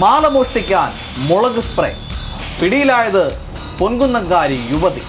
മാല മോഷ്ടിക്കാൻ മുളക് സ്പ്രേ പിടിയിലായത് പൊൻകുന്നങ്കാരി യുവതി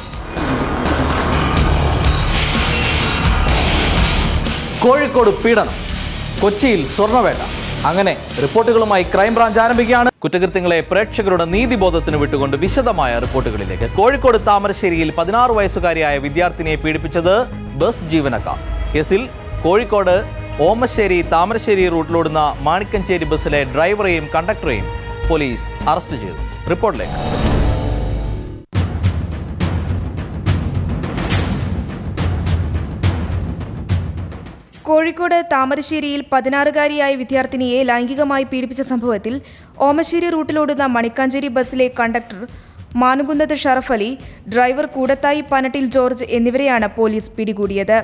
കോഴിക്കോട് പീഡനം കൊച്ചിയിൽ സ്വർണ്ണവേട്ട അങ്ങനെ റിപ്പോർട്ടുകളുമായി ക്രൈംബ്രാഞ്ച് ആരംഭിക്കുകയാണ് കുറ്റകൃത്യങ്ങളെ പ്രേക്ഷകരുടെ നീതിബോധത്തിന് വിട്ടുകൊണ്ട് വിശദമായ റിപ്പോർട്ടുകളിലേക്ക് കോഴിക്കോട് താമരശ്ശേരിയിൽ പതിനാറ് വയസ്സുകാരിയായ വിദ്യാർത്ഥിനിയെ പീഡിപ്പിച്ചത് ബസ് ജീവനക്കാർ കേസിൽ കോഴിക്കോട് ഓമശ്ശേരി താമരശ്ശേരി റൂട്ടിലോടുന്ന മാണിക്കഞ്ചേരി ബസ്സിലെ ഡ്രൈവറെയും കണ്ടക്ടറെയും പോലീസ് അറസ്റ്റ് ചെയ്തു റിപ്പോർട്ടിലേക്ക് കോഴിക്കോട് താമരശ്ശേരിയിൽ പതിനാറുകാരിയായ വിദ്യാർത്ഥിനിയെ ലൈംഗികമായി പീഡിപ്പിച്ച സംഭവത്തിൽ ഓമശ്ശേരി റൂട്ടിലോടുന്ന മണിക്കാഞ്ചേരി ബസ്സിലെ conductor Manukunnath Sharaf Ali driver Koodathai Panattil George എന്നിവരെയാണ് പോലീസ് പിടികൂടിയത്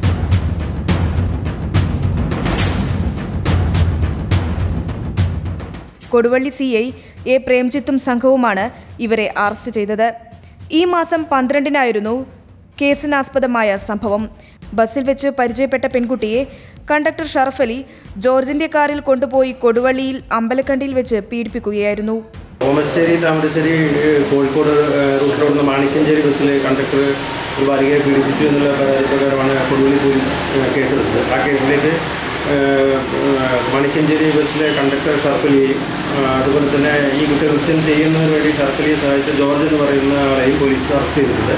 കൊടുവള്ളി സി ഐ എ പ്രേംജിത്തും സംഘവുമാണ് ഇവരെ അറസ്റ്റ് ചെയ്തത് ഈ മാസം പന്ത്രണ്ടിനായിരുന്നു കേസിനാസ്പദമായ സംഭവം ബസ്സിൽ വെച്ച് പരിചയപ്പെട്ട പെൺകുട്ടിയെ കണ്ടക്ടർ ഷറഫ് അലി ജോർജിന്റെ കാറിൽ കൊണ്ടുപോയി കൊടുവള്ളിയിൽ അമ്പലക്കണ്ടിയിൽ വെച്ച് പീഡിപ്പിക്കുകയായിരുന്നു ഓമശ്ശേരി താമരശ്ശേരി ഏഹ്, കോഴിക്കോട് ഏഹ്, റൂട്ടിലോടുന്ന മാണിക്കഞ്ചേരി ബസ്സിൽ കണ്ടക്ടർ ഒരു ബാലികയെ പീഡിപ്പിച്ചു എന്നുള്ള പരാതി പ്രകാരമാണ് കൊടുവള്ളി പോലീസ് ഏഹ്, കേസെടുത്തത് ആ കേസിലേക്ക് ഏഹ്, ഏഹ്, മാണിക്കഞ്ചേരി ബസ്സിലെ കണ്ടക്ടർ ഷർഫലിയെയും ഏഹ്, അതുപോലെ തന്നെ ഈ കുറ്റകൃത്യം ചെയ്യുന്നതിന് വേണ്ടി ഷർഫലിയെ സഹായിച്ച ജോർജ് എന്ന് പറയുന്ന ആളെയും പോലീസ് അറസ്റ്റ് ചെയ്തിട്ടുണ്ട്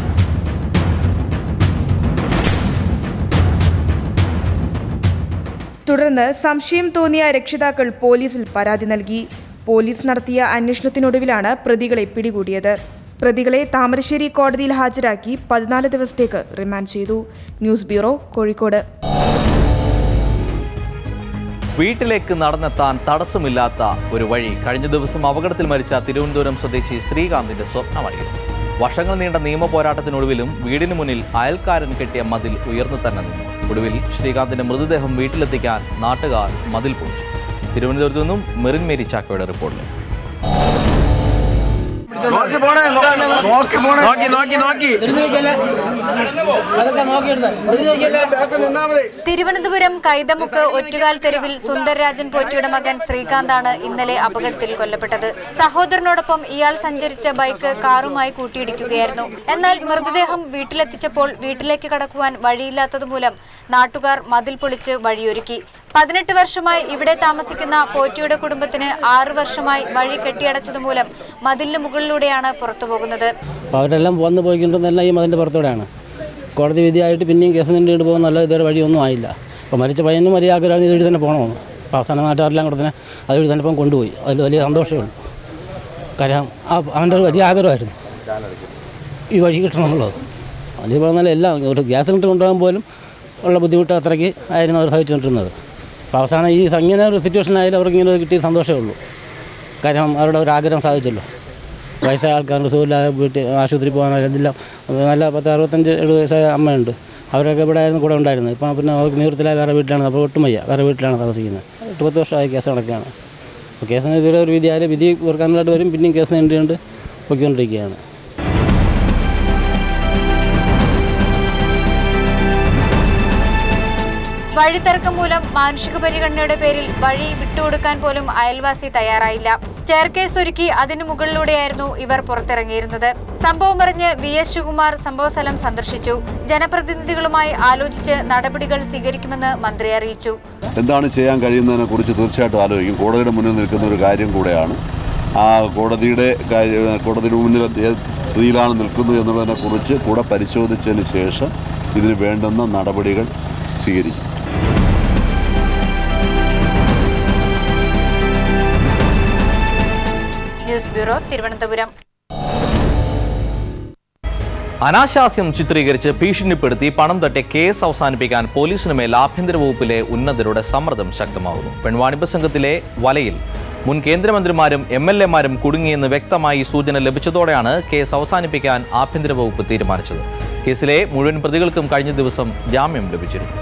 തുടർന്ന് സംശയം തോന്നിയ രക്ഷിതാക്കൾ പോലീസിൽ പരാതി നൽകി പോലീസ് നടത്തിയ അന്വേഷണത്തിനൊടുവിലാണ് പ്രതികളെ പിടികൂടിയത് പ്രതികളെ താമരശ്ശേരി കോടതിയിൽ ഹാജരാക്കി പതിനാല് ദിവസത്തേക്ക് റിമാൻഡ് ചെയ്തു ന്യൂസ് ബ്യൂറോ കോഴിക്കോട് വീട്ടിലേക്ക് നടന്നെത്താൻ തടസ്സമില്ലാത്ത ഒരു വഴി കഴിഞ്ഞ ദിവസം അപകടത്തിൽ മരിച്ച തിരുവനന്തപുരം സ്വദേശി ശ്രീകാന്തിന്റെ സ്വപ്നമായിരുന്നു വർഷങ്ങൾ നീണ്ട നിയമ പോരാട്ടത്തിനൊടുവിലും വീടിന് മുന്നിൽ അയൽക്കാരൻ കെട്ടിയ മതിൽ ഉയർന്നു തന്നെ നിന്നു ഒടുവിൽ ശ്രീകാന്തിന്റെ മൃതദേഹം വീട്ടിലെത്തിക്കാൻ നാട്ടുകാർ മതിൽ പൊളിച്ചു തിരുവനന്തപുരത്തു നിന്നും മെറിൻ മേരി ചാക്കോയുടെ റിപ്പോർട്ടിലേക്ക് തിരുവനന്തപുരം കൈതമുക്ക് ഒറ്റുകാൽ തെരുവിൽ സുന്ദർരാജൻ പോറ്റിയുടെ മകൻ ശ്രീകാന്താണ് ഇന്നലെ അപകടത്തിൽ കൊല്ലപ്പെട്ടത് സഹോദരനോടൊപ്പം ഇയാൾ സഞ്ചരിച്ച ബൈക്ക് കാറുമായി കൂട്ടിയിടിക്കുകയായിരുന്നു എന്നാൽ മൃതദേഹം വീട്ടിലെത്തിച്ചപ്പോൾ വീട്ടിലേക്ക് കടക്കുവാൻ വഴിയില്ലാത്തതുമൂലം നാട്ടുകാർ മതിൽ പൊളിച്ച് വഴിയൊരുക്കി പതിനെട്ട് വർഷമായി ഇവിടെ താമസിക്കുന്ന പോറ്റിയുടെ കുടുംബത്തിന് ആറു വർഷമായി വഴി കെട്ടിയടച്ചതുമൂലം മതിലിന് മുകളിലൂടെയാണ് പുറത്തുപോകുന്നത് അപ്പോൾ അവരെല്ലാം വന്ന് പോയിക്കൊണ്ടിരുന്നെല്ലാം ഈ മതിൻ്റെ പുറത്തൂടെയാണ് കോടതി വിധിയായിട്ട് പിന്നെയും കേസ് നീണ്ടിട്ട് പോകുന്നല്ല ഇതുവരെ വഴിയൊന്നും ആയില്ല അപ്പോൾ മരിച്ച പയ്യനും വലിയ ആഗ്രഹമാണ് ഇതുവഴി തന്നെ പോകണമെന്ന് അപ്പോൾ അവസാന നാട്ടുകാരെല്ലാം കൂടെ തന്നെ അതുവഴി തന്നെ ഇപ്പം കൊണ്ടുപോയി അതിൽ വലിയ സന്തോഷമേ ഉള്ളൂ കാര്യം ആ അവൻ്റെ ഒരു വലിയ ആഗ്രഹമായിരുന്നു ഈ വഴി കിട്ടണമെന്നുള്ളത് വലിയ പറഞ്ഞാൽ എല്ലാം ഒരു ഗ്യാസ് സിലിണ്ടർ കൊണ്ടുപോകാൻ പോലും ഉള്ള ബുദ്ധിമുട്ട് അത്രയ്ക്ക് ആയിരുന്നു അവർ സഹിച്ചുകൊണ്ടിരുന്നത് അപ്പോൾ അവസാനം ഈ ഇങ്ങനെ ഒരു സിറ്റുവേഷൻ ആയാലും അവർക്ക് ഇങ്ങനെ കിട്ടിയ സന്തോഷമേ ഉള്ളൂ കാര്യം അവരുടെ ഒരു ആഗ്രഹം സാധിച്ചല്ലോ വയസ്സായ ആൾക്കാരുടെ സുഖമില്ലാതെ വീട്ടിൽ ആശുപത്രി പോകാനോ എന്തെല്ലാം നല്ല പത്ത് അറുപത്തഞ്ച് എഴുപത് വയസ്സായ അമ്മയുണ്ട് അവരൊക്കെ ഇവിടെ ആയിരുന്നു കൂടെ ഉണ്ടായിരുന്നത് ഇപ്പം പിന്നെ അവർക്ക് നിവൃത്തിലായ വേറെ വീട്ടിലാണ് അപ്പോൾ ഒട്ടും വയ്യ വേറെ വീട്ടിലാണ് താമസിക്കുന്നത് എട്ട് പത്ത് വർഷമായി കേസ് നടക്കുകയാണ് അപ്പോൾ കേസിന് ഇതുവരെ ഒരു വിധി ആയാലും വിധി ഓർക്കാനായിട്ട് വരും പിന്നെയും കേസ് നീണ്ടുകൊണ്ട് പൊയ്ക്കൊണ്ടിരിക്കുകയാണ് വഴിത്തർക്കം മൂലം മാനുഷിക പരിഗണനയുടെ പേരിൽ വഴി വിട്ടുകൊടുക്കാൻ പോലും അയൽവാസി തയ്യാറായില്ല സ്റ്റെയർ കേസ് ഒരുക്കി അതിനു മുകളിലൂടെയായിരുന്നു ഇവർ പുറത്തിറങ്ങിയിരുന്നത് സംഭവം അറിഞ്ഞ് വി എസ് ശിവകുമാർ സംഭവസ്ഥലം സന്ദർശിച്ചു ജനപ്രതിനിധികളുമായി ആലോചിച്ച് നടപടികൾ സ്വീകരിക്കുമെന്ന് മന്ത്രി അറിയിച്ചു എന്താണ് ചെയ്യാൻ കഴിയുന്നതിനെ കുറിച്ച് തീർച്ചയായിട്ടും ആലോചിക്കും കോടതിയുടെ മുന്നിൽ നിൽക്കുന്ന ഒരു കാര്യം കൂടെയാണ് ആ കോടതിയുടെ കാര്യ കോടതിയുടെ മുന്നിൽ ഏത് സ്ഥിതിയിലാണ് നിൽക്കുന്നത് എന്നുള്ളതിനെ കുറിച്ച് കൂടെ പരിശോധിച്ചതിന് ശേഷം ഇതിന് വേണ്ടുന്ന നടപടികൾ സ്വീകരിക്കും ന്യൂസ് ബ്യൂറോ തിരുവനന്തപുരം അനാശാസ്യം ചിത്രീകരിച്ച് ഭീഷണിപ്പെടുത്തി പണം തട്ടിയ കേസ് അവസാനിപ്പിക്കാൻ പോലീസിന് മേൽ ആഭ്യന്തര വകുപ്പിലെ ഉന്നതരുടെ സമ്മർദ്ദം ശക്തമാകുന്നു പെൺവാണിഭ സംഘത്തിലെ വലയിൽ മുൻ കേന്ദ്രമന്ത്രിമാരും എം എൽ എമാരും കുടുങ്ങിയെന്ന് വ്യക്തമായി സൂചന ലഭിച്ചതോടെയാണ് കേസ് അവസാനിപ്പിക്കാൻ ആഭ്യന്തര വകുപ്പ് തീരുമാനിച്ചത് കേസിലെ മുഴുവൻ പ്രതികൾക്കും കഴിഞ്ഞ ദിവസം ജാമ്യം ലഭിച്ചിരുന്നു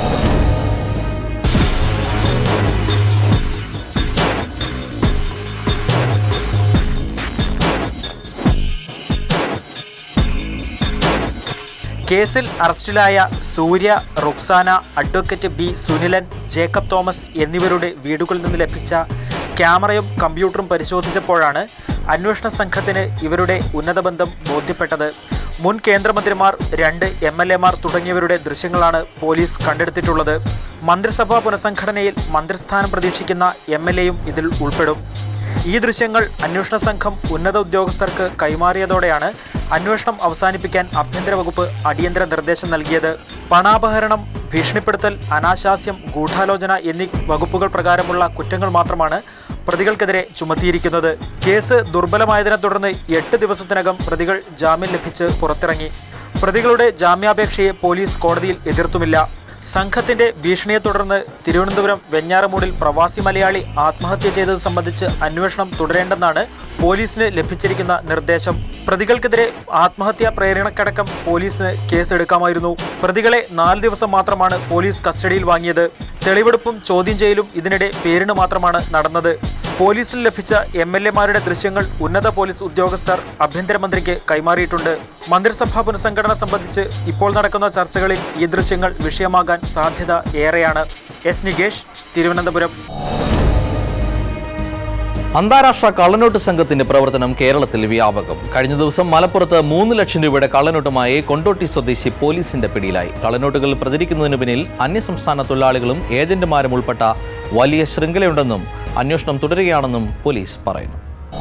കേസിൽ അറസ്റ്റിലായ Surya Ruksana advocate B Sunilan Jacob Thomas എന്നിവരുടെ വീടുകളിൽ നിന്ന് ലഭിച്ച ക്യാമറയും കമ്പ്യൂട്ടറും പരിശോധിച്ചപ്പോഴാണ് അന്വേഷണ സംഘത്തിന് ഇവരുടെ ഉന്നത ബന്ധം ബോധ്യപ്പെട്ടത് മുൻ കേന്ദ്രമന്ത്രിമാർ രണ്ട് എം എൽ എമാർ തുടങ്ങിയവരുടെ ദൃശ്യങ്ങളാണ് പോലീസ് കണ്ടെടുത്തിട്ടുള്ളത് മന്ത്രിസഭാ പുനഃസംഘടനയിൽ മന്ത്രിസ്ഥാനം പ്രതീക്ഷിക്കുന്ന എം എൽ എയും ഇതിൽ ഉൾപ്പെടും ഈ ദൃശ്യങ്ങൾ അന്വേഷണ സംഘം ഉന്നത ഉദ്യോഗസ്ഥർക്ക് കൈമാറിയതോടെയാണ് അന്വേഷണം അവസാനിപ്പിക്കാൻ ആഭ്യന്തര വകുപ്പ് അടിയന്തര നിർദ്ദേശം നൽകിയത് പണാപഹരണം ഭീഷണിപ്പെടുത്തൽ അനാശാസ്യം ഗൂഢാലോചന എന്നീ വകുപ്പുകൾ പ്രകാരമുള്ള കുറ്റങ്ങൾ മാത്രമാണ് പ്രതികൾക്കെതിരെ ചുമത്തിയിരിക്കുന്നത് കേസ് ദുർബലമായതിനെ തുടർന്ന് എട്ട് ദിവസത്തിനകം പ്രതികൾ ജാമ്യം ലഭിച്ച് പുറത്തിറങ്ങി പ്രതികളുടെ ജാമ്യാപേക്ഷയെ പോലീസ് കോടതിയിൽ എതിർത്തുമില്ല സംഘത്തിന്റെ ഭീഷണിയെ തുടർന്ന് തിരുവനന്തപുരം വെഞ്ഞാറമൂടിൽ പ്രവാസി മലയാളി ആത്മഹത്യ ചെയ്തത് സംബന്ധിച്ച് അന്വേഷണം തുടരേണ്ടെന്നാണ് പോലീസിന് ലഭിച്ചിരിക്കുന്ന നിർദ്ദേശം പ്രതികൾക്കെതിരെ ആത്മഹത്യാ പ്രേരണക്കടക്കം പോലീസിന് കേസെടുക്കാമായിരുന്നു പ്രതികളെ നാല് ദിവസം മാത്രമാണ് പോലീസ് കസ്റ്റഡിയിൽ വാങ്ങിയത് തെളിവെടുപ്പും ചോദ്യം ചെയ്യലും ഇതിനിടെ പേരിന് മാത്രമാണ് നടന്നത് പോലീസിൽ ലഭിച്ച എം എൽ എമാരുടെ ദൃശ്യങ്ങൾ ഉന്നത പോലീസ് ഉദ്യോഗസ്ഥർ ആഭ്യന്തരമന്ത്രിക്ക് കൈമാറിയിട്ടുണ്ട് മന്ത്രിസഭാ പുനഃസംഘടന സംബന്ധിച്ച് ഇപ്പോൾ നടക്കുന്ന ചർച്ചകളിൽ ഈ ദൃശ്യങ്ങൾ വിഷയമാകാൻ സാധ്യത ഏറെയാണ് എസ് നികേഷ് തിരുവനന്തപുരം അന്താരാഷ്ട്ര കള്ളനോട്ട് സംഘത്തിന്റെ പ്രവർത്തനം കേരളത്തിൽ വ്യാപകം കഴിഞ്ഞ ദിവസം മലപ്പുറത്ത് മൂന്ന് ലക്ഷം രൂപയുടെ കള്ളനോട്ടുമായി കൊണ്ടോട്ടി സ്വദേശി പോലീസിന്റെ പിടിയിലായി കള്ളനോട്ടുകൾ പ്രചരിക്കുന്നതിന് പിന്നിൽ അന്യസംസ്ഥാന തൊഴിലാളികളും ഏജന്റുമാരും ഉൾപ്പെട്ട വലിയ ശൃംഖലയുണ്ടെന്നും അന്വേഷണം തുടരുകയാണെന്നും പോലീസ് പറയുന്നു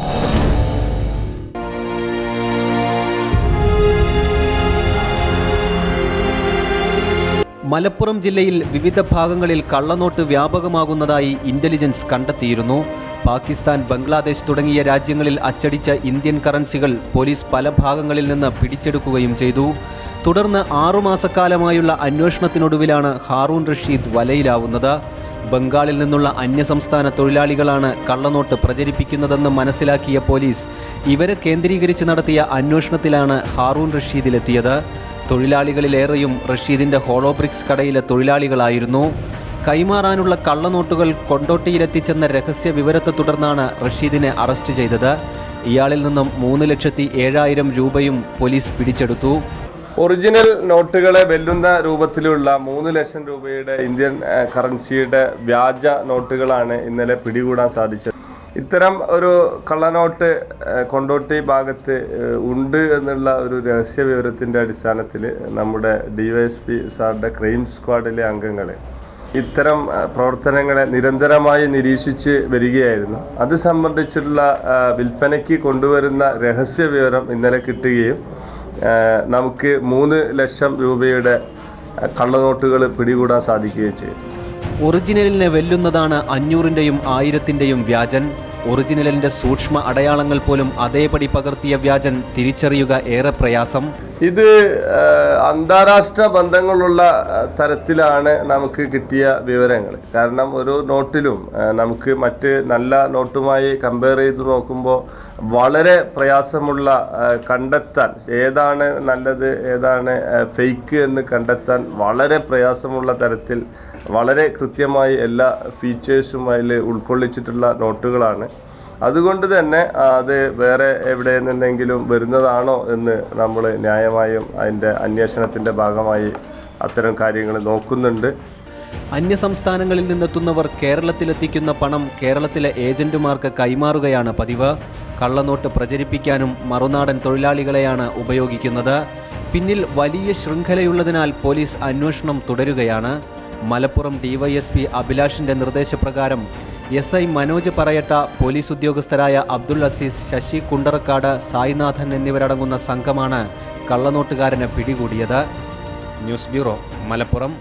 മലപ്പുറം ജില്ലയിൽ വിവിധ ഭാഗങ്ങളിൽ കള്ളനോട്ട് വ്യാപകമാകുന്നതായി ഇന്റലിജൻസ് കണ്ടെത്തിയിരുന്നു പാകിസ്ഥാൻ ബംഗ്ലാദേശ് തുടങ്ങിയ രാജ്യങ്ങളിൽ അച്ചടിച്ച ഇന്ത്യൻ കറൻസികൾ പോലീസ് പല ഭാഗങ്ങളിൽ നിന്ന് പിടിച്ചെടുക്കുകയും ചെയ്തു തുടർന്ന് ആറുമാസക്കാലമായുള്ള അന്വേഷണത്തിനൊടുവിലാണ് ഹാറൂൺ റഷീദ് വലയിലാവുന്നത് ബംഗാളിൽ നിന്നുള്ള അന്യസംസ്ഥാന തൊഴിലാളികളാണ് കള്ളനോട്ട് പ്രചരിപ്പിക്കുന്നതെന്ന് മനസ്സിലാക്കിയ പോലീസ് ഇവരെ കേന്ദ്രീകരിച്ച് നടത്തിയ അന്വേഷണത്തിലാണ് ഹാറൂൺ റഷീദിലെത്തിയത് തൊഴിലാളികളിലേറെയും റഷീദിന്റെ ഹോളോബ്രിക്സ് കടയിലെ തൊഴിലാളികളായിരുന്നു കൈമാറാനുള്ള കള്ളനോട്ടുകൾ കൊണ്ടോട്ടിയിലെത്തിച്ചെന്ന രഹസ്യ വിവരത്തെ തുടർന്നാണ് റഷീദിനെ അറസ്റ്റ് ചെയ്തത് ഇയാളിൽ നിന്നും മൂന്ന് ലക്ഷത്തി ഏഴായിരം രൂപയും പോലീസ് പിടിച്ചെടുത്തു ഒറിജിനൽ നോട്ടുകളെ വെല്ലുന്ന രൂപത്തിലുള്ള മൂന്ന് ലക്ഷം രൂപയുടെ ഇന്ത്യൻ ആ, കറൻസിയുടെ വ്യാജ നോട്ടുകളാണ് ഇന്നലെ പിടികൂടാൻ സാധിച്ചത് ഇത്തരം ഒരു കള്ളനോട്ട് ആ, കൊണ്ടോട്ടി ഭാഗത്ത് ആ, ഉണ്ട് എന്നുള്ള ഒരു രഹസ്യ വിവരത്തിൻ്റെ അടിസ്ഥാനത്തിൽ നമ്മുടെ ഡിവൈഎസ്പി സാറിൻ്റെ ക്രൈം സ്ക്വാഡിലെ അംഗങ്ങളെ ഇത്തരം ആ, പ്രവർത്തനങ്ങളെ നിരന്തരമായി നിരീക്ഷിച്ച് വരികയായിരുന്നു അത് സംബന്ധിച്ചുള്ള ആ, വിൽപ്പനയ്ക്ക് കൊണ്ടുവരുന്ന രഹസ്യ വിവരം ഇന്നലെ കിട്ടുകയും ആ, നമുക്ക് മൂന്ന് ലക്ഷം രൂപയുടെ ആ, കള്ളനോട്ടുകൾ പിടികൂടാൻ സാധിക്കുകയും ചെയ്തു ഒറിജിനലിനെ വെല്ലുന്നതാണ് അഞ്ഞൂറിൻ്റെയും ആയിരത്തിൻ്റെയും വ്യാജൻ ഒറിജിനലിൻ്റെ സൂക്ഷ്മ അടയാളങ്ങൾ പോലും അതേപടി പകർത്തിയ വ്യാജൻ തിരിച്ചറിയുക ഏറെ പ്രയാസം ഇത് ആ, അന്താരാഷ്ട്ര ബന്ധങ്ങളുള്ള ആ, തരത്തിലാണ് നമുക്ക് കിട്ടിയ വിവരങ്ങൾ കാരണം ഒരു നോട്ടിലും ആ, നമുക്ക് മറ്റ് നല്ല നോട്ടുമായി കമ്പയർ ചെയ്ത് നോക്കുമ്പോൾ വളരെ പ്രയാസമുള്ള ആ, കണ്ടെത്താൻ ഏതാണ് നല്ലത് ഏതാണ് ഫേക്ക് എന്ന് കണ്ടെത്താൻ വളരെ പ്രയാസമുള്ള തരത്തിൽ വളരെ കൃത്യമായി എല്ലാ ഫീച്ചേഴ്സും അതിൽ ഉൾക്കൊള്ളിച്ചിട്ടുള്ള നോട്ടുകളാണ് അതുകൊണ്ട് തന്നെ ആ, അത് വേറെ എവിടെ നിന്നെങ്കിലും വരുന്നതാണോ എന്ന് നമ്മൾ ന്യായമായും അതിൻ്റെ അന്വേഷണത്തിൻ്റെ ഭാഗമായി അത്തരം കാര്യങ്ങൾ നോക്കുന്നുണ്ട് അന്യസംസ്ഥാനങ്ങളിൽ നിന്നെത്തുന്നവർ കേരളത്തിലെത്തിക്കുന്ന പണം കേരളത്തിലെ ഏജന്റുമാർക്ക് കൈമാറുകയാണ് പതിവ് കള്ളനോട്ട് പ്രചരിപ്പിക്കാനും മറുനാടൻ തൊഴിലാളികളെയാണ് ഉപയോഗിക്കുന്നത് പിന്നിൽ വലിയ ശൃംഖലയുള്ളതിനാൽ പോലീസ് അന്വേഷണം തുടരുകയാണ് മലപ്പുറം ഡിവൈഎസ്പി അഭിലാഷിന്റെ നിർദ്ദേശപ്രകാരം S I Manoj Parayatta police ഉദ്യോഗസ്ഥരായ അബ്ദുൾ അസീസ് ശശി കുണ്ടറക്കാട് സായിനാഥൻ എന്നിവരടങ്ങുന്ന സംഘമാണ് കള്ളനോട്ടുകാരനെ പിടികൂടിയത് ന്യൂസ് ബ്യൂറോ മലപ്പുറം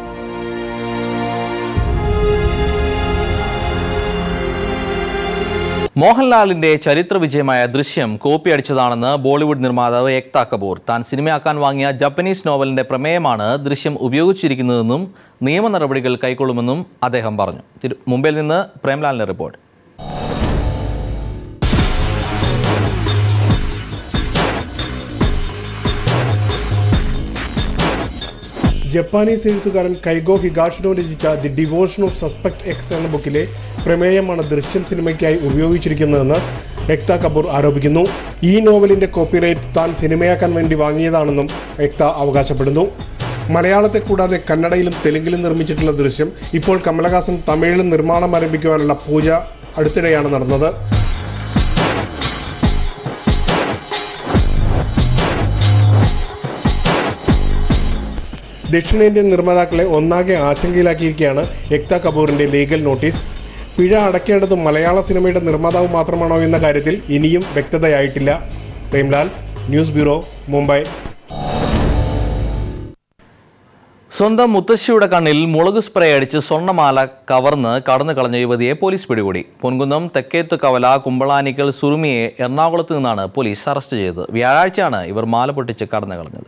മോഹൻലാലിന്റെ ചരിത്ര വിജയമായ ദൃശ്യം കോപ്പി അടിച്ചതാണെന്ന് ബോളിവുഡ് നിർമ്മാതാവ് ഏക്ത കപൂർ താൻ സിനിമയാക്കാൻ വാങ്ങിയ ജപ്പനീസ് നോവലിന്റെ പ്രമേയമാണ് ദൃശ്യം ഉപയോഗിച്ചിരിക്കുന്നതെന്നും നിയമ നടപടികൾ കൈക്കൊള്ളുമെന്നും അദ്ദേഹം പറഞ്ഞു തിരു- മുംബൈയിൽ നിന്ന് പ്രേംലാലിന്റെ റിപ്പോർട്ട് ജപ്പാനീസ് എഴുത്തുകാരൻ കൈഗോ ഹിഗാഷിനോ രചിച്ച the devotion of suspect X എന്ന ബുക്കിലെ പ്രമേയമാണ് ദൃശ്യം സിനിമയ്ക്കായി ഉപയോഗിച്ചിരിക്കുന്നതെന്ന് എക്ത കപൂർ ആരോപിക്കുന്നു ഈ നോവലിന്റെ കോപ്പിറൈറ്റ് താൻ സിനിമയാക്കാൻ വേണ്ടി വാങ്ങിയതാണെന്നും എക്ത അവകാശപ്പെടുന്നു മലയാളത്തെ കൂടാതെ കന്നഡയിലും തെലുങ്കിലും നിർമ്മിച്ചിട്ടുള്ള ദൃശ്യം ഇപ്പോൾ കമലഹാസൻ തമിഴിലും നിർമ്മാണം ആരംഭിക്കുവാനുള്ള പൂജ അടുത്തിടെയാണ് നടന്നത് ദക്ഷിണേന്ത്യൻ നിർമ്മാതാക്കളെ ഒന്നാകെ ആശങ്കയിലാക്കിയിരിക്കുകയാണ് എക്ത കപൂറിന്റെ ലീഗൽ നോട്ടീസ് പിഴ അടയ്ക്കേണ്ടത് മലയാള സിനിമയുടെ നിർമ്മാതാവ് മാത്രമാണോ എന്ന കാര്യത്തിൽ ഇനിയും വ്യക്തതയായിട്ടില്ല പ്രേംലാൽ ന്യൂസ് ബ്യൂറോ മുംബൈ സ്വന്തം മുത്തശ്ശിയുടെ കണ്ണിൽ മുളക് സ്പ്രേ അടിച്ച് സ്വർണ്ണമാല കവർന്ന് കടന്നു കളഞ്ഞ യുവതിയെ പോലീസ് പിടികൂടി പൊൻകുന്നം തെക്കേത്ത് കവല കുമ്പളാനിക്കൽ സുറുമിയെ എറണാകുളത്ത് നിന്നാണ് പോലീസ് അറസ്റ്റ് ചെയ്തത് വ്യാഴാഴ്ചയാണ് ഇവർ മാല പൊട്ടിച്ച് കടന്നു കളഞ്ഞത്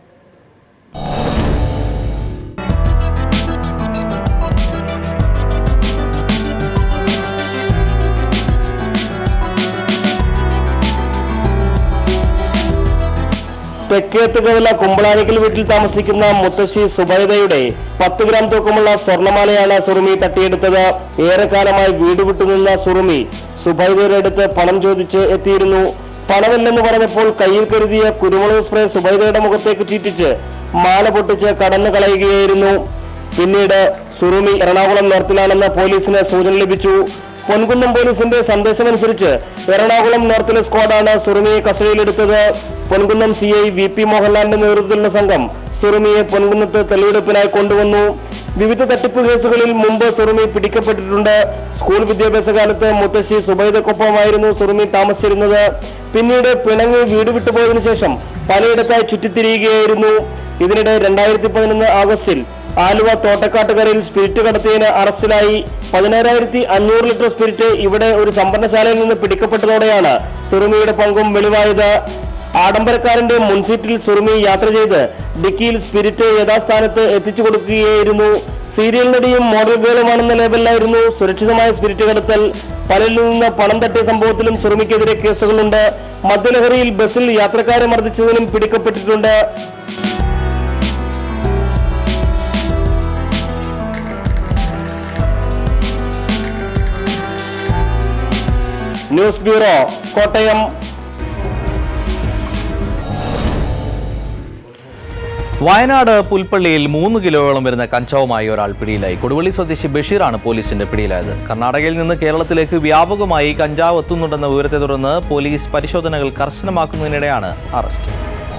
തെക്കേത്ത് കവല കുമ്പളാനിക്കൽ വീട്ടിൽ താമസിക്കുന്ന മുത്തശ്ശി സുബൈദയുടെ പത്ത് ഗ്രാം തൂക്കമുള്ള സ്വർണ്ണമാലയാണ് സുറുമി തട്ടിയെടുത്തത് ഏറെക്കാലമായി വീട് വിട്ടുനിന്ന സുറുമി സുബൈദയുടെ അടുത്ത് പണം ചോദിച്ച് എത്തിയിരുന്നു പണമില്ലെന്ന് പറഞ്ഞപ്പോൾ കയ്യിൽ കരുതിയ കുരുമുളക് സ്പ്രേ സുബൈദയുടെ മുഖത്തേക്ക് ചീറ്റിച്ച് മാല പൊട്ടിച്ച് കടന്നു കളയുകയായിരുന്നു പിന്നീട് സുറുമി എറണാകുളം നോർത്തിലാണെന്ന് പോലീസിന് സൂചന ലഭിച്ചു പൊൻകുന്നം പോലീസിന്റെ സന്ദേശമനുസരിച്ച് എറണാകുളം നോർത്തിലെ സ്ക്വാഡാണ് സുറുമിയെ കസ്റ്റഡിയിലെടുത്തത് Ponkunnam C I V P മോഹൻലാലിന്റെ നേതൃത്വത്തിലുള്ള സംഘം സുറുമിയെ പൊൻകുന്നത്ത് തെളിവെടുപ്പിനായി കൊണ്ടുവന്നു വിവിധ തട്ടിപ്പ് കേസുകളിൽ മുമ്പ് സുറുമി പിടിക്കപ്പെട്ടിട്ടുണ്ട് സ്കൂൾ വിദ്യാഭ്യാസ കാലത്ത് മുത്തശ്ശി സുബൈദക്കൊപ്പമായിരുന്നു സുറുമി താമസിച്ചിരുന്നത് പിന്നീട് പിണങ്ങി വീട് വിട്ടുപോയതിനു ശേഷം പലയിടത്തായി ചുറ്റിത്തിരിയുകയായിരുന്നു ഇതിനിടെ രണ്ടായിരത്തി പതിനൊന്ന് ആഗസ്റ്റിൽ ആലുവ തോട്ടക്കാട്ടുകരയിൽ സ്പിരിറ്റ് കടത്തിയതിന് അറസ്റ്റിലായി പതിനായിരത്തി അഞ്ഞൂറ് ലിറ്റർ സ്പിരിറ്റ് ഇവിടെ ഒരു സംഭരണശാലയിൽ നിന്ന് പിടിക്കപ്പെട്ടതോടെയാണ് സുറുമിയുടെ പങ്കും വെളിവായത് ആഡംബരക്കാരന്റെ മുൻസീറ്റിൽ സുറുമി യാത്ര ചെയ്ത് ഡിക്കിയിൽ സ്പിരിറ്റ് യഥാസ്ഥാനത്ത് എത്തിച്ചു കൊടുക്കുകയായിരുന്നു സീരിയൽ നടിയും മോഡൽ ഗേളുമാണെന്ന ലേബലിലായിരുന്നു സുരക്ഷിതമായ സ്പിരിറ്റ് കടത്തൽ പലരിൽ നിന്ന് പണം തട്ടിയ സംഭവത്തിലും സുറുമിക്കെതിരെ കേസുകളുണ്ട് മദ്യലഹരിയിൽ ബസ്സിൽ യാത്രക്കാരെ മർദ്ദിച്ചതിനും പിടിക്കപ്പെട്ടിട്ടുണ്ട് ന്യൂസ് ബ്യൂറോ കോട്ടയം വയനാട് പുൽപ്പള്ളിയിൽ മൂന്ന് കിലോയോളം വരുന്ന കഞ്ചാവുമായി ഒരാൾ പിടിയിലായി കൊടുവള്ളി സ്വദേശി ബഷീറാണ് പോലീസിന്റെ പിടിയിലായത് കർണാടകയിൽ നിന്ന് കേരളത്തിലേക്ക് വ്യാപകമായി കഞ്ചാവ് എത്തുന്നുണ്ടെന്ന വിവരത്തെ തുടർന്ന് പോലീസ് പരിശോധനകൾ കർശനമാക്കുന്നതിനിടെയാണ് അറസ്റ്റ്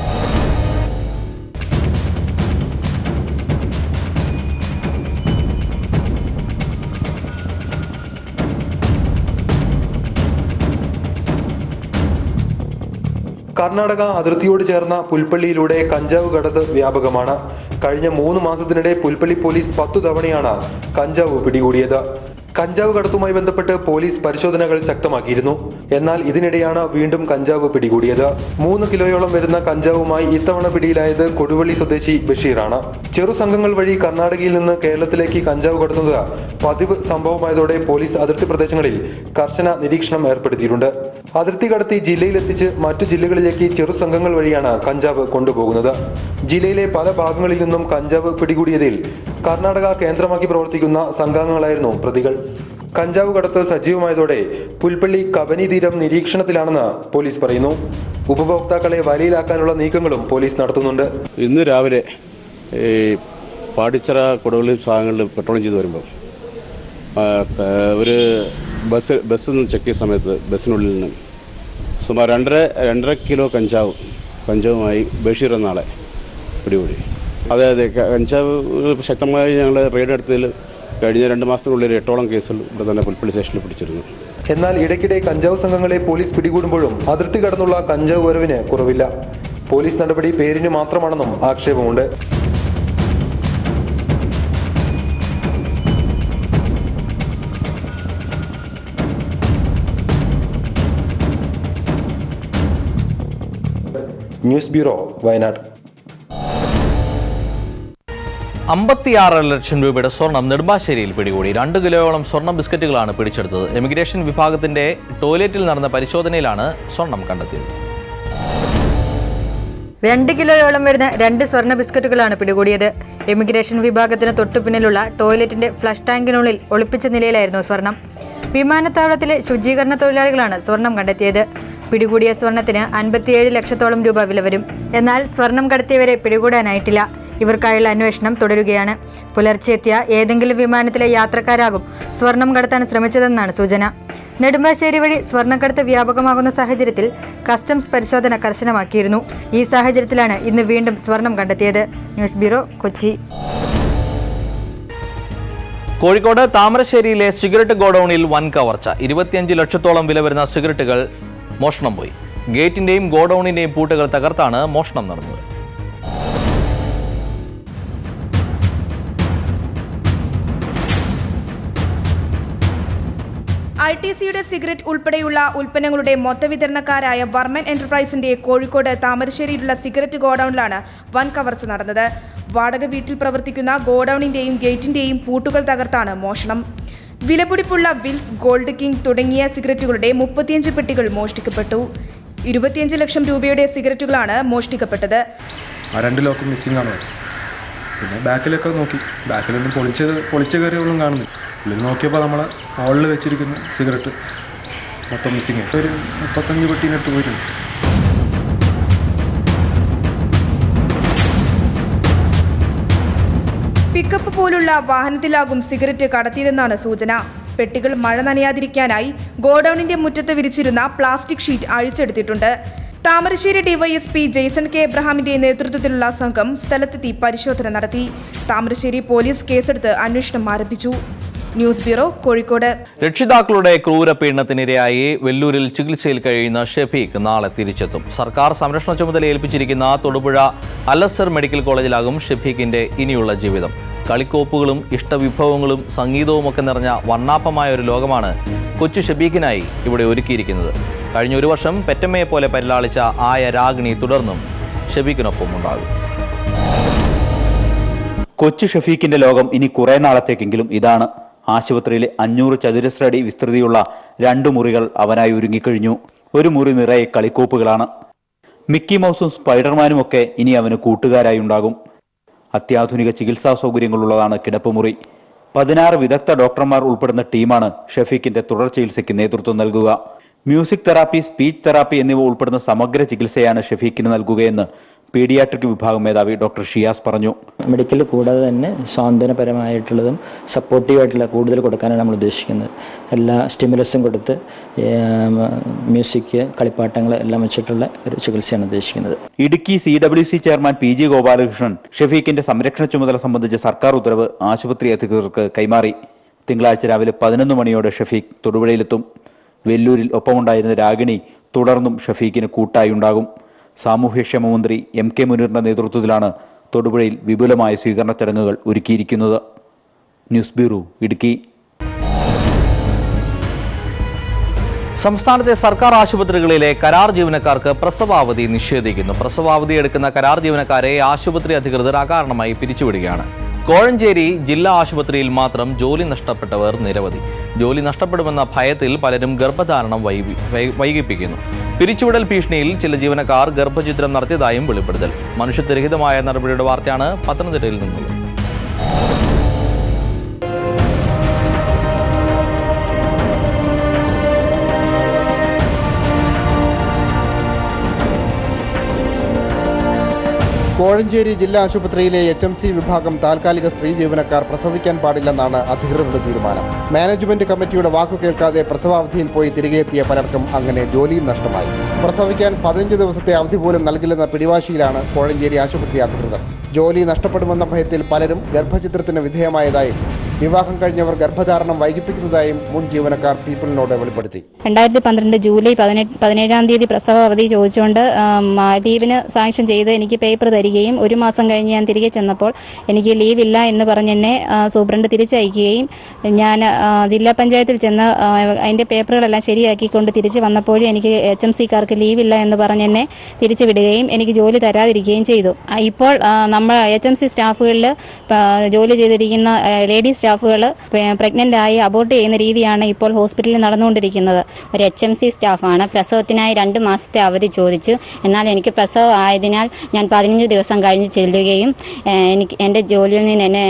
കർണാടക അതിർത്തിയോട് ചേർന്ന പുൽപ്പള്ളിയിലൂടെ കഞ്ചാവ് കടത്ത് വ്യാപകമാണ് കഴിഞ്ഞ മൂന്ന് മാസത്തിനിടെ പുൽപ്പള്ളി പോലീസ് പത്തു തവണയാണ് കഞ്ചാവ് പിടികൂടിയത് കഞ്ചാവ് കടത്തുമായി ബന്ധപ്പെട്ട് പോലീസ് പരിശോധനകൾ ശക്തമാക്കിയിരുന്നു എന്നാൽ ഇതിനിടെയാണ് വീണ്ടും കഞ്ചാവ് പിടികൂടിയത് മൂന്ന് കിലോയോളം വരുന്ന കഞ്ചാവുമായി ഇത്തവണ പിടിയിലായത് കൊടുവള്ളി സ്വദേശി ബഷീറാണ് ചെറു സംഘങ്ങൾ വഴി കർണാടകയിൽ നിന്ന് കേരളത്തിലേക്ക് കഞ്ചാവ് കടത്തുന്നത് പതിവ് സംഭവമായതോടെ പോലീസ് അതിർത്തി പ്രദേശങ്ങളിൽ കർശന നിരീക്ഷണം ഏർപ്പെടുത്തിയിട്ടുണ്ട് അതിർത്തി കടത്തി ജില്ലയിലെത്തിച്ച് മറ്റു ജില്ലകളിലേക്ക് ചെറു സംഘങ്ങൾ വഴിയാണ് കഞ്ചാവ് കൊണ്ടുപോകുന്നത് ജില്ലയിലെ പല ഭാഗങ്ങളിൽ നിന്നും കഞ്ചാവ് പിടികൂടിയതിൽ കർണാടക കേന്ദ്രമാക്കി പ്രവർത്തിക്കുന്ന സംഘാംഗങ്ങളായിരുന്നു പ്രതികൾ കഞ്ചാവ് കടത്ത് സജീവമായതോടെ പുൽപ്പള്ളി കബനി തീരം നിരീക്ഷണത്തിലാണെന്ന് പോലീസ് പറയുന്നു ഉപഭോക്താക്കളെ വലയിലാക്കാനുള്ള നീക്കങ്ങളും പോലീസ് നടത്തുന്നുണ്ട് ഇന്ന് രാവിലെ ഈ പാടിച്ചിറ കൊടുവള്ളി ഭാഗങ്ങളിൽ പെട്രോളിംഗ് ചെയ്ത് വരുമ്പോൾ ആ, ക- ഒരു ബസ് ബസ് നിന്ന് ചെക്ക് ചെയ്ത സമയത്ത് ബസ്സിനുള്ളിൽ നിന്ന് സുമാർ രണ്ടര രണ്ടര കിലോ കഞ്ചാവ് കഞ്ചാവുമായി ബഷീർ എന്ന ആളെ പിടികൂടി അതെ അതെ ക- കഞ്ചാവ് ശക്തമായി ഞങ്ങൾ റെയ്ഡ് നടത്തിയതിൽ കഴിഞ്ഞ രണ്ട് മാസത്തിനുള്ളിൽ എട്ടോളം കേസുകൾ ഇവിടെ തന്നെ പുൽപ്പള്ളി സ്റ്റേഷനിൽ പിടിച്ചിരുന്നു എന്നാൽ ഇടയ്ക്കിടെ കഞ്ചാവ് സംഘങ്ങളെ പോലീസ് പിടികൂടുമ്പോഴും അതിർത്തി കടന്നുള്ള കഞ്ചാവ് വരവിന് കുറവില്ല പോലീസ് നടപടി പേരിന് മാത്രമാണെന്നും ആക്ഷേപമുണ്ട് ന്യൂസ് ബ്യൂറോ വയനാട് അമ്പത്തിയാറ് ലക്ഷം രൂപയുടെ സ്വർണം നെടുമ്പാശ്ശേരിയിൽ പിടികൂടി രണ്ട് കിലോയോളം സ്വർണ്ണ ബിസ്ക്കറ്റുകളാണ് പിടിച്ചെടുത്തത് എമിഗ്രേഷൻ വിഭാഗത്തിന്റെ ടോയ്ലറ്റിൽ നടന്ന പരിശോധനയിലാണ് സ്വർണം കണ്ടെത്തിയത് രണ്ട് കിലോയോളം വരുന്ന രണ്ട് സ്വർണ്ണ ബിസ്ക്കറ്റുകളാണ് പിടികൂടിയത് എമിഗ്രേഷൻ വിഭാഗത്തിന് തൊട്ടുപിന്നിലുള്ള ടോയ്ലറ്റിന്റെ ഫ്ലഷ് ടാങ്കിനുള്ളിൽ ഒളിപ്പിച്ച നിലയിലായിരുന്നു സ്വർണം വിമാനത്താവളത്തിലെ ശുചീകരണ തൊഴിലാളികളാണ് സ്വർണം കണ്ടെത്തിയത് പിടികൂടിയ സ്വർണത്തിന് അൻപത്തിയേഴ് ലക്ഷത്തോളം രൂപ വില വരും എന്നാൽ സ്വർണം കടത്തിയവരെ പിടികൂടാനായിട്ടില്ല ഇവർക്കായുള്ള അന്വേഷണം തുടരുകയാണ് പുലർച്ചെ എത്തിയ ഏതെങ്കിലും വിമാനത്തിലെ യാത്രക്കാരാകും സ്വർണം കടത്താൻ ശ്രമിച്ചതെന്നാണ് സൂചന നെടുമ്പാശ്ശേരി വഴി സ്വർണ്ണക്കടത്ത് വ്യാപകമാകുന്ന സാഹചര്യത്തിൽ കസ്റ്റംസ് പരിശോധന കർശനമാക്കിയിരുന്നു ഈ സാഹചര്യത്തിലാണ് ഇന്ന് വീണ്ടും സ്വർണം കണ്ടെത്തിയത് ന്യൂസ് ബ്യൂറോ കൊച്ചി കോഴിക്കോട് താമരശ്ശേരിയിലെ സിഗരറ്റ് ഗോഡൌണിൽ വൻ കവർച്ച ഇരുപത്തിയഞ്ച് ലക്ഷത്തോളം വില വരുന്ന സിഗരറ്റുകൾ മോഷണം പോയി ഗേറ്റിന്റെയും ഗോഡൌണിന്റെയും പൂട്ടുകൾ തകർത്താണ് മോഷണം നടന്നത് ഐ ടി സിയുടെ സിഗരറ്റ് ഉൾപ്പെടെയുള്ള ഉൽപ്പന്നങ്ങളുടെ മൊത്തവിതരണക്കാരായ വർമ്മൻ എന്റർപ്രൈസിന്റെ കോഴിക്കോട് താമരശ്ശേരിയിലുള്ള സിഗരറ്റ് ഗോഡൌണിലാണ് വൻ കവർച്ച നടന്നത് വാടക വീട്ടിൽ പ്രവർത്തിക്കുന്ന ഗോഡൌണിന്റെയും ഗേറ്റിന്റെയും പൂട്ടുകൾ തകർത്താണ് മോഷണം വിലപിടിപ്പുള്ള വിൽസ് ഗോൾഡ് കിങ് തുടങ്ങിയ സിഗരറ്റുകളുടെ മുപ്പത്തിയഞ്ച് പെട്ടികൾ മോഷ്ടിക്കപ്പെട്ടു ഇരുപത്തിയഞ്ച് ലക്ഷം രൂപയുടെ സിഗരറ്റുകളാണ് മോഷ്ടിക്കപ്പെട്ടത് ആ രണ്ട് ലോക്കും മിസ്സിംഗ് ആണ് പിന്നെ ബാക്കിലൊക്കെ നോക്കി ബാക്കിലൊന്നും പൊളിച്ചത് പൊളിച്ച കയറിയൊന്നും കാണുന്നില്ല ഉള്ളിൽ നോക്കിയപ്പോൾ നമ്മളെ ഹോളിൽ വെച്ചിരിക്കുന്ന സിഗരറ്റ് മൊത്തം മിസ്സിങ് ഒരു മുപ്പത്തഞ്ച് പെട്ടീനടുത്ത് പോയിട്ടുണ്ട് പിക്കപ്പ് പോലുള്ള വാഹനത്തിലാകും സിഗരറ്റ് കടത്തിയതെന്നാണ് സൂചന പെട്ടികൾ മഴ നനയാതിരിക്കാനായി ഗോഡൌണിന്റെ മുറ്റത്ത് വിരിച്ചിരുന്ന പ്ലാസ്റ്റിക് ഷീറ്റ് അഴിച്ചെടുത്തിട്ടുണ്ട് താമരശ്ശേരി ഡിവൈഎസ്പി ജെയ്സൺ കെ എബ്രഹാമിന്റെ നേതൃത്വത്തിലുള്ള സംഘം സ്ഥലത്തെത്തി പരിശോധന നടത്തി താമരശ്ശേരി പോലീസ് കേസെടുത്ത് അന്വേഷണം ആരംഭിച്ചു ന്യൂസ് ബ്യൂറോ കോഴിക്കോട് രക്ഷിതാക്കളുടെ ക്രൂര പീഡനത്തിനിരയായി വെല്ലൂരിൽ ചികിത്സയിൽ കഴിയുന്ന ഷെഫീഖ് നാളെ തിരിച്ചെത്തും സർക്കാർ സംരക്ഷണ ചുമതല ഏൽപ്പിച്ചിരിക്കുന്ന തൊടുപുഴ അലസർ മെഡിക്കൽ കോളേജിലാകും ഷെഫീഖിന്റെ ഇനിയുള്ള ജീവിതം കളിക്കോപ്പുകളും ഇഷ്ടവിഭവങ്ങളും സംഗീതവുമൊക്കെ നിറഞ്ഞ വർണ്ണാഭമായ ഒരു ലോകമാണ് കൊച്ചു ഷെബീഖിനായി ഇവിടെ ഒരുക്കിയിരിക്കുന്നത് കഴിഞ്ഞ ഒരു വർഷം പെറ്റമ്മയെ പോലെ പരിലാളിച്ച ആയ രാഗിണി തുടർന്നും ഷെബീഖിനൊപ്പം ഉണ്ടാകും കൊച്ചു ഷഫീഖിന്റെ ലോകം ഇനി കുറെ നാളത്തേക്കെങ്കിലും ഇതാണ് ആശുപത്രിയിലെ അഞ്ഞൂറ് ചതുരശ്ര അടി വിസ്തൃതിയുള്ള രണ്ടു മുറികൾ അവനായി ഒരുങ്ങിക്കഴിഞ്ഞു ഒരു മുറി നിറയെ കളിക്കോപ്പുകളാണ് മിക്കി മൗസും സ്പൈഡർമാനും ഒക്കെ ഇനി അവന് കൂട്ടുകാരായി ഉണ്ടാകും അത്യാധുനിക ചികിത്സാ സൗകര്യങ്ങളുള്ളതാണ് കിടപ്പുമുറി പതിനാറ് വിദഗ്ധ ഡോക്ടർമാർ ഉൾപ്പെടുന്ന ടീമാണ് ഷഫീഖിന്റെ തുടർ ചികിത്സയ്ക്ക് നേതൃത്വം നൽകുക മ്യൂസിക് തെറാപ്പി സ്പീച്ച് തെറാപ്പി എന്നിവ ഉൾപ്പെടുന്ന സമഗ്ര ചികിത്സയാണ് ഷഫീഖിന് നൽകുകയെന്ന് പീഡിയാട്രിക് വിഭാഗം മേധാവി ഡോക്ടർ ഷിയാസ് പറഞ്ഞു മെഡിക്കൽ കൂടാതെ തന്നെ സാന്ത്വനപരമായിട്ടുള്ളതും സപ്പോർട്ടീവായിട്ടുള്ള കൂടുതൽ കൊടുക്കാനാണ് നമ്മൾ ഉദ്ദേശിക്കുന്നത് എല്ലാ സ്റ്റിമുലസും കൊടുത്ത് ഏം, മ്യൂസിക് കളിപ്പാട്ടങ്ങൾ എല്ലാം വെച്ചിട്ടുള്ള ഒരു ചികിത്സയാണ് ഉദ്ദേശിക്കുന്നത് Idukki C W C chairman P G Gopalakrishnan ഷഫീഖിന്റെ സംരക്ഷണ ചുമതല സംബന്ധിച്ച സർക്കാർ ഉത്തരവ് ആശുപത്രി അധികൃതർക്ക് കൈമാറി തിങ്കളാഴ്ച രാവിലെ പതിനൊന്ന് മണിയോടെ ഷഫീഖ് തൊടുപുഴയിലെത്തും വെല്ലൂരിൽ ഒപ്പമുണ്ടായിരുന്ന രാഗിണി തുടർന്നും ഷഫീഖിന് കൂട്ടായി ഉണ്ടാകും സാമൂഹ്യക്ഷേമ മന്ത്രി എം കെ മുനീറിന്റെ നേതൃത്വത്തിലാണ് തൊടുപുഴയിൽ വിപുലമായ സ്വീകരണ ചടങ്ങുകൾ ഒരുക്കിയിരിക്കുന്നത് ന്യൂസ് ബ്യൂറോ ഇടുക്കി സംസ്ഥാനത്തെ സർക്കാർ ആശുപത്രികളിലെ കരാർ ജീവനക്കാർക്ക് പ്രസവാവധി നിഷേധിക്കുന്നു പ്രസവാവധി എടുക്കുന്ന കരാർ ജീവനക്കാരെ ആശുപത്രി അധികൃതർ അകാരണമായി പിരിച്ചുവിടുകയാണ് കോഴഞ്ചേരി ജില്ലാ ആശുപത്രിയിൽ മാത്രം ജോലി നഷ്ടപ്പെട്ടവർ നിരവധി ജോലി നഷ്ടപ്പെടുമെന്ന ഭയത്തിൽ പലരും ഗർഭധാരണം വൈകി വൈ- വൈകിപ്പിക്കുന്നു പിരിച്ചുവിടൽ ഭീഷണിയിൽ ചില ജീവനക്കാർ ഗർഭചിത്രം നടത്തിയതായും വെളിപ്പെടുത്തൽ മനുഷ്യത്വരഹിതമായ നടപടിയുടെ വാർത്തയാണ് പത്തനംതിട്ടയിൽ നിന്നുള്ളത് കോഴഞ്ചേരി ജില്ലാ ആശുപത്രിയിലെ എച്ച് എം സി വിഭാഗം താൽക്കാലിക സ്ത്രീ ജീവനക്കാർ പ്രസവിക്കാൻ പാടില്ലെന്നാണ് അധികൃതരുടെ തീരുമാനം മാനേജ്മെന്റ് കമ്മിറ്റിയുടെ വാക്കു കേൾക്കാതെ പ്രസവാവധിയിൽ പോയി തിരികെ എത്തിയ പലർക്കും അങ്ങനെ ജോലിയും നഷ്ടമായി പ്രസവിക്കാൻ പതിനഞ്ച് ദിവസത്തെ അവധി പോലും നൽകില്ലെന്ന പിടിവാശിയിലാണ് കോഴഞ്ചേരി ആശുപത്രി അധികൃതർ ജോലി നഷ്ടപ്പെടുമെന്ന ഭയത്തിൽ പലരും ഗർഭചിത്രത്തിന് വിധേയമായതായും വിവാഹം കഴിഞ്ഞവർ ഗർഭധാരണം വൈകിപ്പിക്കുന്നതായും മുൻ ജീവനക്കാർ പീപ്പിളിനോട് വെളിപ്പെടുത്തി രണ്ടായിരത്തി പന്ത്രണ്ട് ജൂലൈ പതിനെട്ട് പതിനേഴാം തീയതി പ്രസവ അവധി ചോദിച്ചുകൊണ്ട് ആം, ആ, ലീവിന് സാങ്ഷൻ ചെയ്ത് എനിക്ക് പേപ്പർ തരികയും ഒരു മാസം കഴിഞ്ഞ് ഞാൻ തിരികെ ചെന്നപ്പോൾ എനിക്ക് ലീവില്ല എന്ന് പറഞ്ഞ് എന്നെ ആ, സൂപ്രണ്ട് തിരിച്ചയക്കുകയും ഞാൻ ആ, ജില്ലാ പഞ്ചായത്തിൽ ചെന്ന് ആ, അതിൻ്റെ പേപ്പറുകളെല്ലാം ശരിയാക്കിക്കൊണ്ട് തിരിച്ച് വന്നപ്പോഴും എനിക്ക് എച്ച് എം സിക്കാർക്ക് ലീവില്ല എന്ന് പറഞ്ഞ് എന്നെ തിരിച്ചു വിടുകയും എനിക്ക് ജോലി തരാതിരിക്കുകയും ചെയ്തു ആ, ഇപ്പോൾ ആ, നമ്മൾ എച്ച് എം സി സ്റ്റാഫുകളിൽ ജോലി ചെയ്തിരിക്കുന്ന ലേഡി സ്റ്റാഫുകൾ പ്രഗ്നൻ്റ് ആയി അബോർട്ട് ചെയ്യുന്ന രീതിയാണ് ഇപ്പോൾ ഹോസ്പിറ്റലിൽ നടന്നുകൊണ്ടിരിക്കുന്നത് ഒരു എച്ച് എം സി സ്റ്റാഫാണ് പ്രസവത്തിനായി രണ്ട് മാസത്തെ അവധി ചോദിച്ചു എന്നാൽ എനിക്ക് പ്രസവം ആയതിനാൽ ഞാൻ പതിനഞ്ച് ദിവസം കഴിഞ്ഞ് ചെല്ലുകയും ഏഹ്, എനിക്ക് എൻ്റെ ജോലിയിൽ നിന്ന് എന്നെ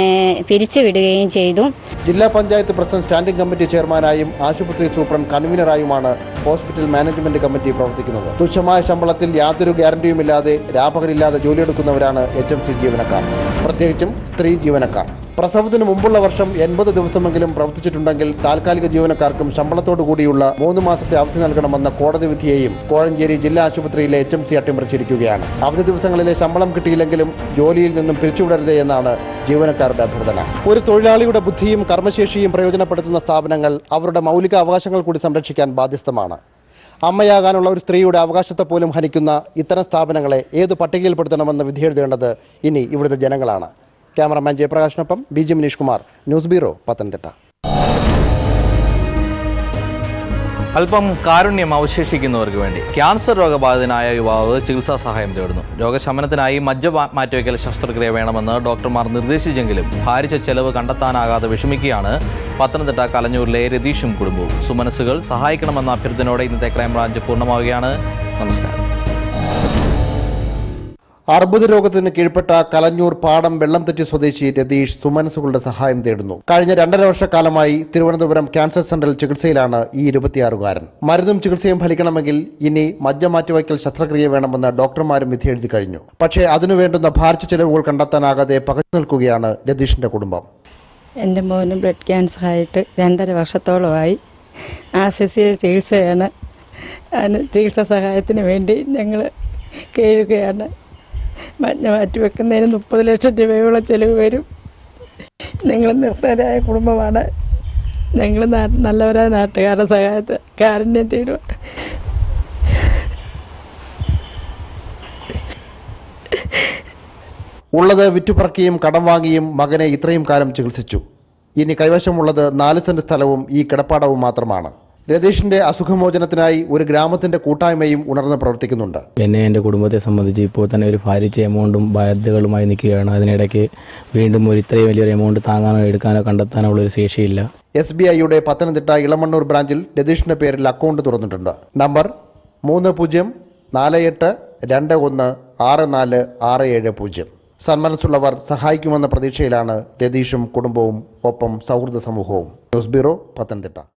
പിരിച്ചുവിടുകയും ചെയ്തു ജില്ലാ പഞ്ചായത്ത് പ്രസിഡന്റ് സ്റ്റാൻഡിംഗ് കമ്മിറ്റി ചെയർമാനായും ആശുപത്രി സൂപ്രണ്ട് കൺവീനറായുമാണ് ഹോസ്പിറ്റൽ മാനേജ്മെന്റ് കമ്മിറ്റി പ്രവർത്തിക്കുന്നത് തുച്ഛമായ ശമ്പളത്തിൽ യാതൊരു ഗ്യാരണ്ടിയുമില്ലാതെ രാപകലില്ലാതെ ജോലിയെടുക്കുന്നവരാണ് എച്ച് എം സി ജീവനക്കാർ പ്രത്യേകിച്ചും സ്ത്രീ ജീവനക്കാർ പ്രസവത്തിന് മുമ്പുള്ള വർഷം എൺപത് ദിവസമെങ്കിലും പ്രവർത്തിച്ചിട്ടുണ്ടെങ്കിൽ താൽക്കാലിക ജീവനക്കാർക്കും ശമ്പളത്തോടു കൂടിയുള്ള മൂന്ന് മാസത്തെ അവധി നൽകണമെന്ന കോടതി വിധിയെയും കോഴഞ്ചേരി ജില്ലാ ആശുപത്രിയിലെ എച്ച് എം സി അട്ടിമറിച്ചിരിക്കുകയാണ് അവധി ദിവസങ്ങളിലെ ശമ്പളം കിട്ടിയില്ലെങ്കിലും ജോലിയിൽ നിന്നും പിരിച്ചുവിടരുതേ എന്നാണ് ജീവനക്കാരുടെ അഭ്യർത്ഥന ഒരു തൊഴിലാളിയുടെ ബുദ്ധിയും കർമ്മശേഷിയും പ്രയോജനപ്പെടുത്തുന്ന സ്ഥാപനങ്ങൾ അവരുടെ മൗലിക അവകാശങ്ങൾ കൂടി സംരക്ഷിക്കാൻ ബാധ്യസ്ഥമാണ് അമ്മയാകാനുള്ള ഒരു സ്ത്രീയുടെ അവകാശത്തെ പോലും ഹനിക്കുന്ന ഇത്തരം സ്ഥാപനങ്ങളെ ഏത് പട്ടികയിൽപ്പെടുത്തണമെന്ന് വിധിയെഴുതേണ്ടത് ഇനി ഇവിടുത്തെ ജനങ്ങളാണ് ക്യാമറമാൻ ജയപ്രകാശിനൊപ്പം B G Manish Kumar news bureau Pathanamthitta അല്പം കാരുണ്യം അവശേഷിക്കുന്നവർക്ക് വേണ്ടി ക്യാൻസർ രോഗബാധിതനായ യുവാവ് ചികിത്സാ സഹായം തേടുന്നു രോഗശമനത്തിനായി മജ്ജ മാ- മാറ്റിവെക്കൽ ശസ്ത്രക്രിയ വേണമെന്ന് ഡോക്ടർമാർ നിർദ്ദേശിച്ചെങ്കിലും ഭാരിച്ച ചെലവ് കണ്ടെത്താനാകാതെ വിഷമിക്കുകയാണ് പത്തനംതിട്ട കലഞ്ഞൂരിലെ രതീഷും കുടുംബവും സുമനസ്സുകൾ സഹായിക്കണമെന്ന അഭ്യർത്ഥനയോടെ ഇന്നത്തെ ക്രൈംബ്രാഞ്ച് പൂർണ്ണമാവുകയാണ് നമസ്കാരം അർബുദ രോഗത്തിന് കീഴ്പ്പെട്ട കലഞ്ഞൂർ പാടം വെള്ളംതെറ്റി സ്വദേശി രതീഷ് സുമനസുകളുടെ സഹായം തേടുന്നു കഴിഞ്ഞ രണ്ടര വർഷക്കാലമായി തിരുവനന്തപുരം ക്യാൻസർ സെന്ററിൽ ചികിത്സയിലാണ് ഈ ഇരുപത്തിയാറുകാരൻ മരുന്നും ചികിത്സയും ഫലിക്കണമെങ്കിൽ ഇനി മജ്ജ മാറ്റിവയ്ക്കൽ ശസ്ത്രക്രിയ വേണമെന്ന് ഡോക്ടർമാരും വിധി എഴുതി കഴിഞ്ഞു പക്ഷേ അതിനു വേണ്ടുന്ന ഭാരിച്ച ചെലവുകൾ കണ്ടെത്താനാകാതെ പകച്ചു നിൽക്കുകയാണ് രതീഷിന്റെ കുടുംബം എൻ്റെ മോന് ബ്ലഡ് ക്യാൻസർ ആയിട്ട് രണ്ടര വർഷത്തോളമായി ആശുപത്രിയിൽ ചികിത്സയാണ് അതിന് ചികിത്സാ സഹായത്തിന് വേണ്ടി ഞങ്ങൾ കേഴുകയാണ് മഞ്ഞ മാറ്റി വെക്കുന്നതിന് മുപ്പത് ലക്ഷം രൂപയോളം ചെലവ് വരും ഞങ്ങൾ നിർത്തരായ കുടുംബമാണ് ഞങ്ങൾ നല്ലവരായ നാട്ടുകാരുടെ സഹായത്തെ കാരുണ്യം തേടുക ഉള്ളത് വിറ്റുപറക്കിയും കടം വാങ്ങിയും മകനെ ഇത്രയും കാലം ചികിത്സിച്ചു ഇനി കൈവശമുള്ളത് നാല് സെന്റ് സ്ഥലവും ഈ കിടപ്പാടവും മാത്രമാണ് രതീഷിന്റെ അസുഖമോചനത്തിനായി ഒരു ഗ്രാമത്തിന്റെ കൂട്ടായ്മയും ഉണർന്ന് പ്രവർത്തിക്കുന്നുണ്ട് എന്നെ എൻ്റെ കുടുംബത്തെ സംബന്ധിച്ച് ഇപ്പോൾ തന്നെ ഒരു ഭാരിച്ച എമൗണ്ടും ബാധ്യതകളുമായി നിൽക്കുകയാണ് അതിനിടയ്ക്ക് വീണ്ടും ഒരു ഇത്രയും വലിയൊരു എമൗണ്ട് താങ്ങാനോ എടുക്കാനോ കണ്ടെത്താനോ ഉള്ള ഒരു ശേഷിയില്ല എസ് ബി ഐയുടെ പത്തനംതിട്ട ഇളമണ്ണൂർ ബ്രാഞ്ചിൽ രതീഷിന്റെ പേരിൽ അക്കൗണ്ട് തുറന്നിട്ടുണ്ട് നമ്പർ മൂന്ന് പൂജ്യം നാല് എട്ട് രണ്ട് ഒന്ന് ആറ് നാല് ആറ് ഏഴ് പൂജ്യം സന്മനസ്സുള്ളവർ സഹായിക്കുമെന്ന പ്രതീക്ഷയിലാണ് രതീഷും കുടുംബവും ഒപ്പം സൗഹൃദ സമൂഹവും ന്യൂസ് ബ്യൂറോ പത്തനംതിട്ട